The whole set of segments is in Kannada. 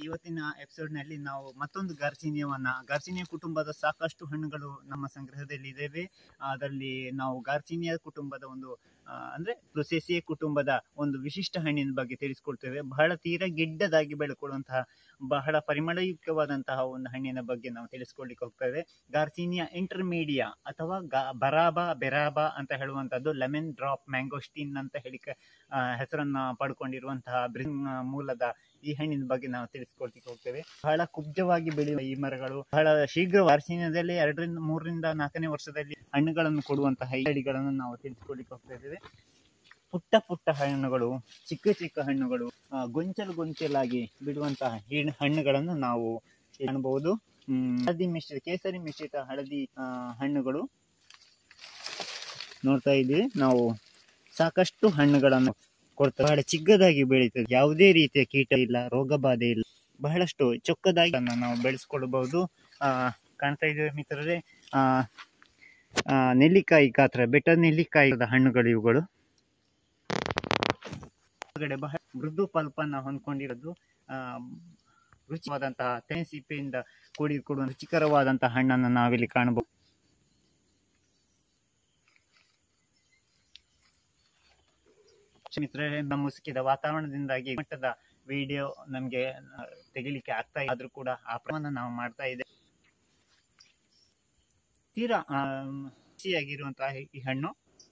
ಇವತ್ತಿನ ಎಪಿಸೋಡ್ ನಲ್ಲಿ ನಾವು ಮತ್ತೊಂದು ಗಾರ್ಸಿನಿಯವನ್ನ ಗಾರ್ಸಿನಿಯ ಕುಟುಂಬದ ಸಾಕಷ್ಟು ಹಣ್ಣುಗಳು ನಮ್ಮ ಸಂಗ್ರಹದಲ್ಲಿ ಇದ್ದೇವೆ ಅದರಲ್ಲಿ ನಾವು ಗಾರ್ಸಿನಿಯ ಕುಟುಂಬದ ಒಂದು ಆ, ಅಂದ್ರೆ ಪ್ರೊಸೆಸಿಯೆ ಕುಟುಂಬದ ಒಂದು ವಿಶಿಷ್ಟ ಹಣ್ಣಿನ ಬಗ್ಗೆ ತಿಳಿಸ್ಕೊಡ್ತೇವೆ ಬಹಳ ತೀರಾ ಗಿಡ್ಡದಾಗಿ ಬೆಳ್ಕೊಳ್ಳುವಂತಹ ಬಹಳ ಪರಿಮಳಯುಕ್ತವಾದಂತಹ ಒಂದು ಹಣ್ಣಿನ ಬಗ್ಗೆ ನಾವು ತಿಳಿಸ್ಕೊಡ್ಲಿಕ್ಕೆ ಹೋಗ್ತೇವೆ ಗಾರ್ಸಿನಿಯಾ ಇಂಟರ್ಮೀಡಿಯಾ ಅಥವಾ ಗಾ- ಬರಾಬಾ ಬೆರಾಬಾ ಅಂತ ಹೇಳುವಂತದ್ದು ಲೆಮನ್ ಡ್ರಾಪ್ ಮ್ಯಾಂಗೋಸ್ಟಿನ್ ಅಂತ ಹೇಳಿ ಕ- ಆ, ಹೆಸರನ್ನ ಪಡ್ಕೊಂಡಿರುವಂತಹ ಬ್ರಿನ್ ಮೂಲದ ಈ ಹಣ್ಣಿನ ಬಗ್ಗೆ ನಾವು ತಿಳಿಸ್ಕೊಳ್ಲಿಕ್ಕೆ ಹೋಗ್ತೇವೆ ಬಹಳ ಕುಬ್ಜವಾಗಿ ಬೆಳೆಯುವ ಈ ಮರಗಳು ಬಹಳ ಶೀಘ್ರ ವಾರ್ಷಿಕದಲ್ಲಿ ಎರಡರಿಂದ ಮೂರರಿಂದ ನಾಲ್ಕನೇ ವರ್ಷದಲ್ಲಿ ಹಣ್ಣುಗಳನ್ನು ಕೊಡುವಂತಹ ಈ ತಳಿಗಳನ್ನು ನಾವು ತಿಳಿಸ್ಕೊಳ್ಲಿಕ್ಕೆ ಹೋಗ್ತಾ ಇದ್ದೇವೆ ಪುಟ್ಟ ಪುಟ್ಟ ಹಣ್ಣುಗಳು ಚಿಕ್ಕ ಚಿಕ್ಕ ಹಣ್ಣುಗಳು ಆ, ಗೊಂಚಲು ಗೊಂಚಲಾಗಿ ಬಿಡುವಂತಹ ಈ ಹಣ್ಣುಗಳನ್ನು ನಾವು ಕಾಣಬಹುದು ಹ್ಮ್, ಹಳದಿ ಮಿಶ್ರಿತ ಕೇಸರಿ ಮಿಶ್ರಿತ ಹಳದಿ ಆ, ಹಣ್ಣುಗಳು ನೋಡ್ತಾ ಇದ್ದೀವಿ ನಾವು ಸಾಕಷ್ಟು ಹಣ್ಣುಗಳನ್ನು ಕೊಡ್ತೇವೆ ಬಹಳ ಚಿಕ್ಕದಾಗಿ ಬೆಳೀತದೆ ಯಾವುದೇ ರೀತಿಯ ಕೀಟ ಇಲ್ಲ ರೋಗ ಬಾಧೆ ಇಲ್ಲ ಬಹಳಷ್ಟು ಚೊಕ್ಕದಾಗಿ ಅದನ್ನ ನಾವು ಬೆಳೆಸ್ಕೊಳ್ಬಹುದು ಆ ಕಾಣ್ತಾ ಇದ್ದೇವೆ ಮಿತ್ರರೇ ಆ ಆ, ನೆಲ್ಲಿಕಾಯಿ ಗಾತ್ರ ಬೆಟ್ಟ ನೆಲ್ಲಿಕಾಯಿದ ಹಣ್ಣುಗಳು ಇವುಗಳು ಹೊರಗಡೆ ಬಹಳ ಮೃದು ಪಲ್ಪನ್ನ ಹೊಂದ್ಕೊಂಡಿರೋದು ಆ ರುಚಿಯಾದಂತಹ ತೆನೆ ಸಿಪ್ಪೆಯಿಂದ ಕೂಡಿ ಕೊಡುವ ರುಚಿಕರವಾದಂತಹ ಹಣ್ಣನ್ನು ನಾವಿಲ್ಲಿ ಕಾಣಬಹುದು ಮಿತ್ರರೇ ನಮ್ಮ ಮುಸುಕಿದ ವಾತಾವರಣದಿಂದಾಗಿ ಮಟ್ಟದ ವಿಡಿಯೋ ನಮ್ಗೆ ಆ, ತೆಗಿಲಿಕ್ಕೆ ಆಗ್ತಾ ಇಲ್ಲ ಆದ್ರೂ ಕೂಡ ಆ ಪ್ರಮಾಣ ನಾವು ಮಾಡ್ತಾ ಇದೆ ತೀರಾ ಆ, ರುಚಿಯಾಗಿರುವಂತಹ ಈ ಹಣ್ಣು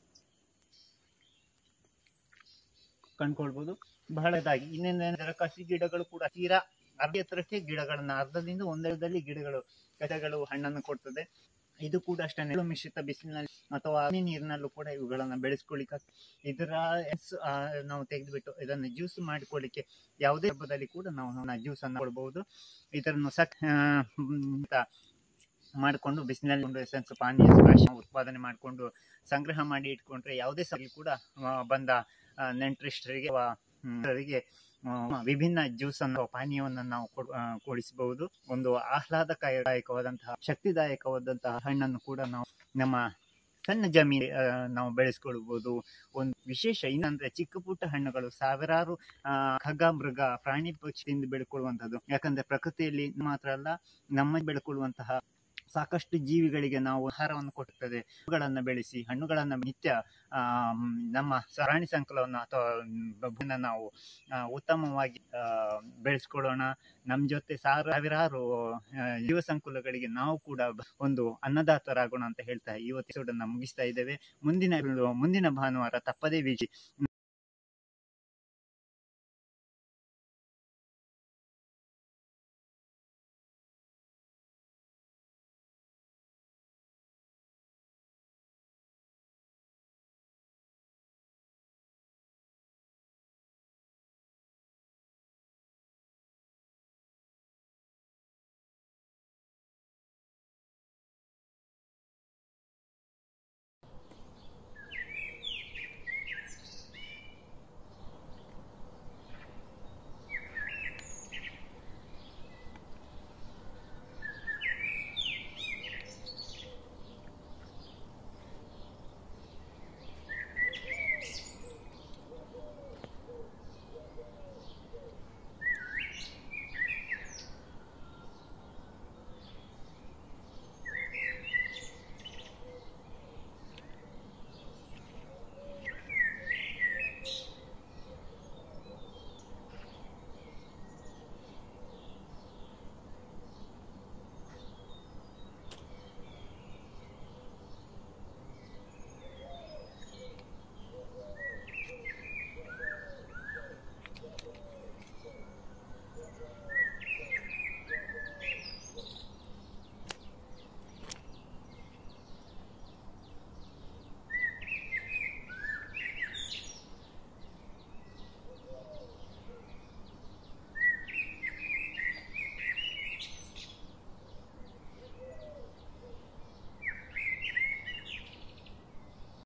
ಕಂಡ್ಕೊಳ್ಬಹುದು ಬಹಳದಾಗಿ ಇನ್ನೊಂದೇನೆಂದರೆ ಕಸಿ ಗಿಡಗಳು ಕೂಡ ತೀರಾ ಅರ್ಧ ಎತ್ತರಕ್ಕೆ ಗಿಡಗಳನ್ನ ಅರ್ಧದಿಂದ ಒಂದರದಲ್ಲಿ ಗಿಡಗಳು ಗಿಡಗಳು ಹಣ್ಣನ್ನು ಕೊಡ್ತದೆ ಇದು ಕೂಡ ಅಷ್ಟೇ ನೆರಳು ಮಿಶ್ರಿತ ಬಿಸಿಲಿನಲ್ಲಿ ಅಥವಾ ಹನಿ ನೀರಿನಲ್ಲೂ ಕೂಡ ಇವುಗಳನ್ನ ಬೆಳೆಸ್ಕೊಳ್ಳಿಕ್ಕೆ ಇದರ ಎಸ್- ಆ, ನಾವು ತೆಗೆದುಬಿಟ್ಟು ಇದನ್ನು ಜ್ಯೂಸ್ ಮಾಡಿಕೊಳ್ಳಿಕ್ಕೆ ಯಾವುದೇ ಹಬ್ಬದಲ್ಲಿ ಕೂಡ ನಾವು ಜ್ಯೂಸ್ ಅನ್ನು ಕೊಡಬಹುದು ಇದನ್ನು ಸಕ್ ಆ, ಮ್, ಅಂತ ಮಾಡಿಕೊಂಡು ಬಿಸಿಲಿನಲ್ಲಿ ಒಂದು ಎಸೆನ್ಸ್ ಪಾನೀಯ ಸ್ಕ್ವಾಶ್ ಉತ್ಪಾದನೆ ಮಾಡಿಕೊಂಡು ಸಂಗ್ರಹ ಮಾಡಿ ಇಟ್ಕೊಂಡ್ರೆ ಯಾವುದೇ ಸಲ ಕೂಡ ಆ, ಬಂದ ಆ, ನೆಂಟರಿಷ್ಟರಿಗೆ ಅಥವಾ ಹ್ಮ್, ಅವರಿಗೆ, ಆ, ವಿಭಿನ್ನ ಜ್ಯೂಸ್ ಅನ್ನು ಪಾನೀಯವನ್ನು ನಾವು ಕೊಡ್- ಆ, ಕೊಡಿಸಬಹುದು ಒಂದು ಆಹ್ಲಾದದಾಯಕವಾದಂತಹ ಶಕ್ತಿದಾಯಕವಾದಂತಹ ಹಣ್ಣನ್ನು ಕೂಡ ನಾವು ನಮ್ಮ ಸಣ್ಣ ಜಮೀನು ಆ, ನಾವು ಬೆಳೆಸ್ಕೊಳ್ಬಹುದು ಒಂದು ವಿಶೇಷ ಏನಂದ್ರೆ ಚಿಕ್ಕ ಪುಟ್ಟ ಹಣ್ಣುಗಳು ಸಾವಿರಾರು ಆ, ಖಗ ಮೃಗ ಪ್ರಾಣಿ ಪಕ್ಷಿಯಿಂದ ಬೆಳ್ಕೊಳ್ಳುವಂಥದ್ದು ಯಾಕಂದ್ರೆ ಪ್ರಕೃತಿಯಲ್ಲಿ ಮಾತ್ರ ಅಲ್ಲ ನಮ್ಮ ಬೆಳ್ಕೊಳ್ಳುವಂತಹ ಸಾಕಷ್ಟು ಜೀವಿಗಳಿಗೆ ನಾವು ಆಹಾರವನ್ನು ಕೊಡುತ್ತದೆ ಹಣ್ಣುಗಳನ್ನ ಬೆಳೆಸಿ ಹಣ್ಣುಗಳನ್ನ ನಿತ್ಯ ಆ, ಮ್, ನಮ್ಮ ಪ್ರಾಣಿ ಸಂಕಲವನ್ನು ಅಥವಾ ಭೂಮಿನ ನಾವು ಆ, ಉತ್ತಮವಾಗಿ ಆ, ಬೆಳೆಸ್ಕೊಳ್ಳೋಣ ನಮ್ಮ ಜೊತೆ ಸಾವಿರ ಸಾವಿರಾರು ಆ, ಜೀವ ಸಂಕುಲಗಳಿಗೆ ನಾವು ಕೂಡ ಬ- ಒಂದು ಅನ್ನದಾತರಾಗೋಣ ಅಂತ ಹೇಳ್ತಾ ಇವತ್ತು ಎಪಿಸೋಡ್ ಅನ್ನ ಮುಗಿಸ್ತಾ ಇದ್ದೇವೆ ಮುಂದಿನ ಮುಂದಿನ ಭಾನುವಾರ ತಪ್ಪದೇ ವೀಕ್ಷಿ